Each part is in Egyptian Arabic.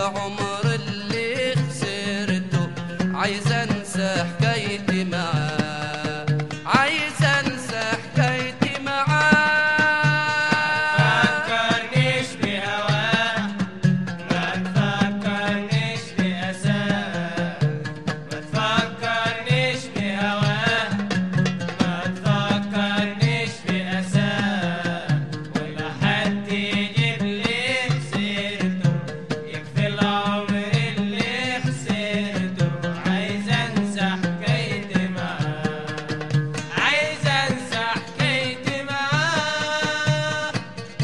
العمر اللي خسرته عايز انسى حكايتي معاه عايز انسى حكايتي معاه تفكرنيش بهواه ما تفكرنيش بأساه ما تفكرنيش بهواه ما تفكرنيش بأساه ولا حد يجيب لي سيرته يكفي العمر اللي خسرته عايز انسى حكايتي معاه عايز انسى حكايتي معاه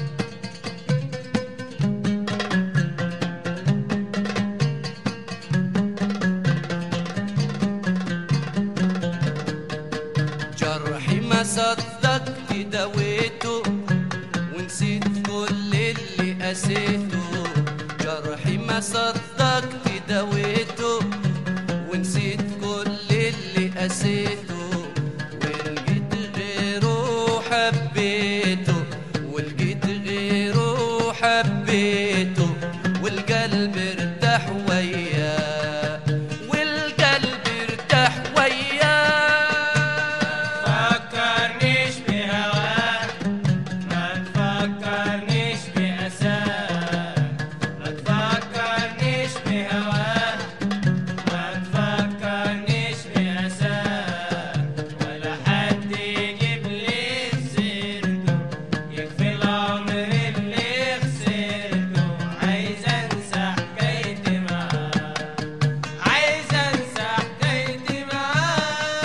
جرحي ما صدقت دويته ونسيت كل اللي قسيته جرحي ما صدقت دويته ونسيت كل اللي قسيته ولقيت غيره حبيته ولقيت غيره حبيته والقلب ارتاح وياه والقلب ارتاح وياه تفكرنيش بهواه ما تفكرنيش بأساه ما تفكرنيش بهواه ما تفكرنيش بأساه ولا حد يجيب لي سيرته يكفي العمر اللي خسرته عايز انسى حكايتي معاه عايز انسى حكايتي معاه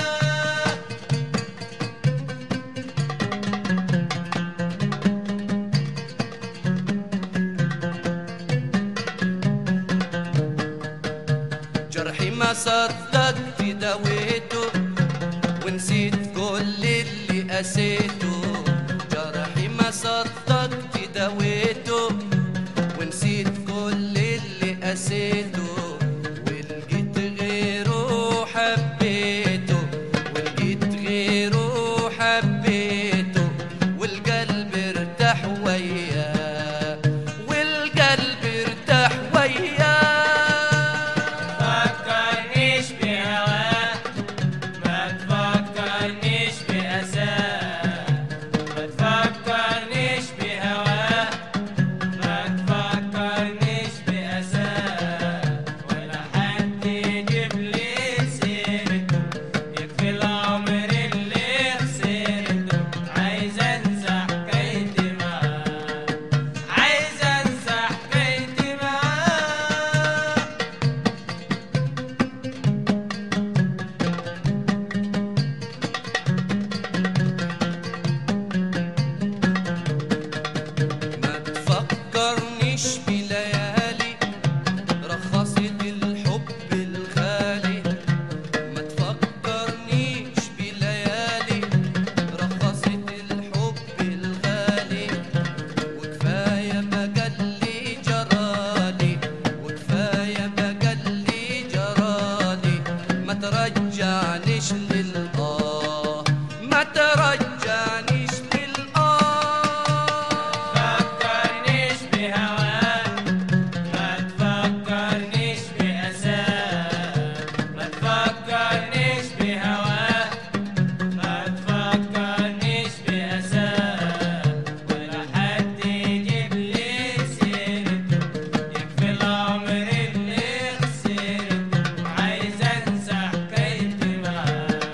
جرحي ما صدقت دويته ونسيت كل اللي قسيته جرحي ما صدقت دويته ونسيت كل اللي قسيته ولقيت غيره حبيته ولقيت غيره حبيته والقلب ارتاح وياه والقلب ارتاح وياه تفكرنيش بهواه ما تفكرنيش بأساه ما تفكرنيش بهواه ما تفكرنيش بأساه ولا حد يجيب لي سيرته يكفي العمر اللي خسرته عايز انسى حكايتي معاه عايز انسى حكايتي معاه ما تفكرنيش بليالي رخصت الحب الغالي ما تفكرنيش بليالي رخصت الحب الغالي وكفاية بقلي جرالي وكفاية بقلي جرالي ما ترجعنيش للآه ما ترجعنيش للآه تفكرنيش بهواه ما تفكرنيش بأساه ما تفكرنيش بهواه ما تفكرنيش بأساه ولا حد يجيب لي سيرته يكفي العمر اللي خسرته عايز انسى حكايتي معاه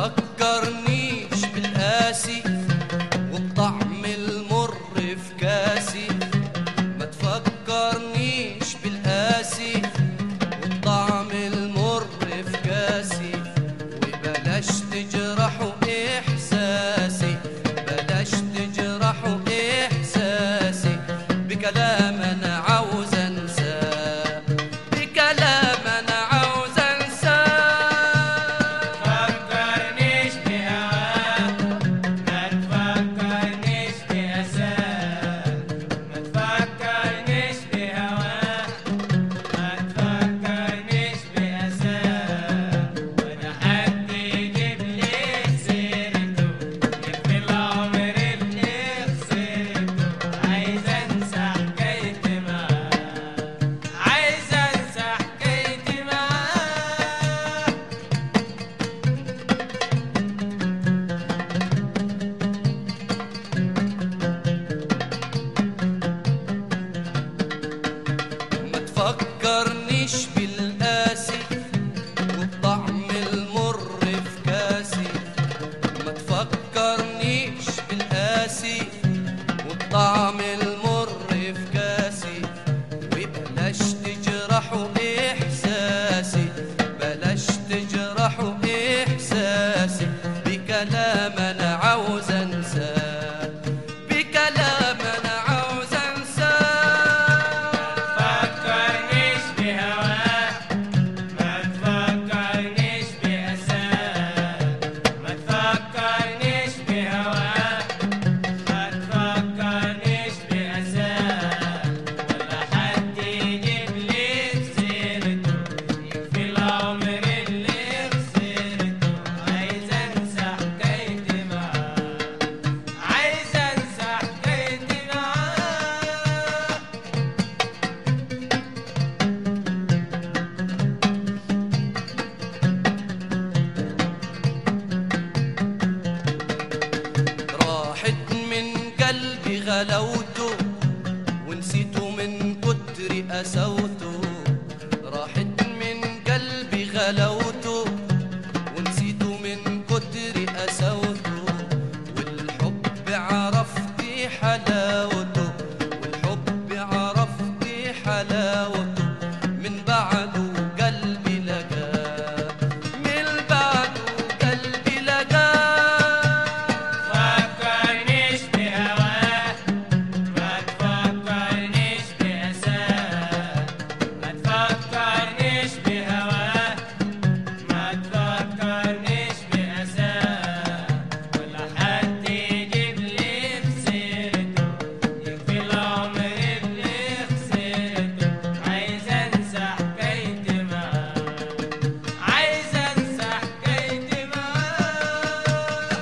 تفكرنيش بالقاسي وبطعم المر في كاسي ما تفكرنيش بالقاسي وبطعم المر في كاسي وبلاش تجرحوا احساسي بلاش تجرحوا احساسي بكلام انا عاوز انساه بكلام انا عاوز انساه فكرنيش بهواك ما تفكرنيش بأساك ما تفكرنيش بهواك ما تفكرنيش بأساك وأنا حد يجيب لي سيرته يكفي العمر اللي خسرته عايز أنسى حكايتي معاك عايز أنسى حكايتي معاك ما تفكرنيش بالقاسي وبطعم المر في كاسي ما تفكرنيش بالقاسي وبطعم المر في كاسي وبلاش تجرحوا احساسي بلاش تجرحوا احساسي بكلام انا عاوز انساه بكلام انا عاوز انساه فكرنيش بهواك ما تفكرنيش بأساك ما تفكرنيش بهواك ما تفكرنيش بأساك ولا حد يجيب لي سيرته يكفي العمر اللي خسرته عايز انسى حكايتي معاك عايز انسى حكايتي معاك راحت من قلبي غلاوته ونسيته من كتر قساوته راحت من قلبي غلاوته ونسيته من كتر قساوته والحب عرفت حلاوته والحب عرفت حلاوته من بعده قلبي لقاه من بعده قلبي لقاه فكرنيش بهواك ما تفكرنيش بأساك ما تفكرنيش بهواك ما تفكرنيش بأساك ولا حد يجيب لي بسيرته يكفي العمر اللي خسرته عايز انسى حكايتي معاك عايز انسى حكايتي معاك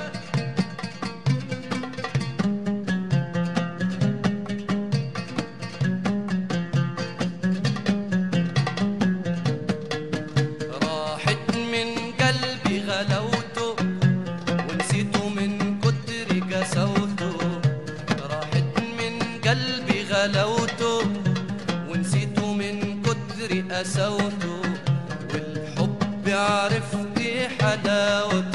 راحت من قلبي غلاوته ونسيته من كتر قساوته راحت من قلبي غلاوته ونسيته من كتر قساوته والحب عرفت حلاوته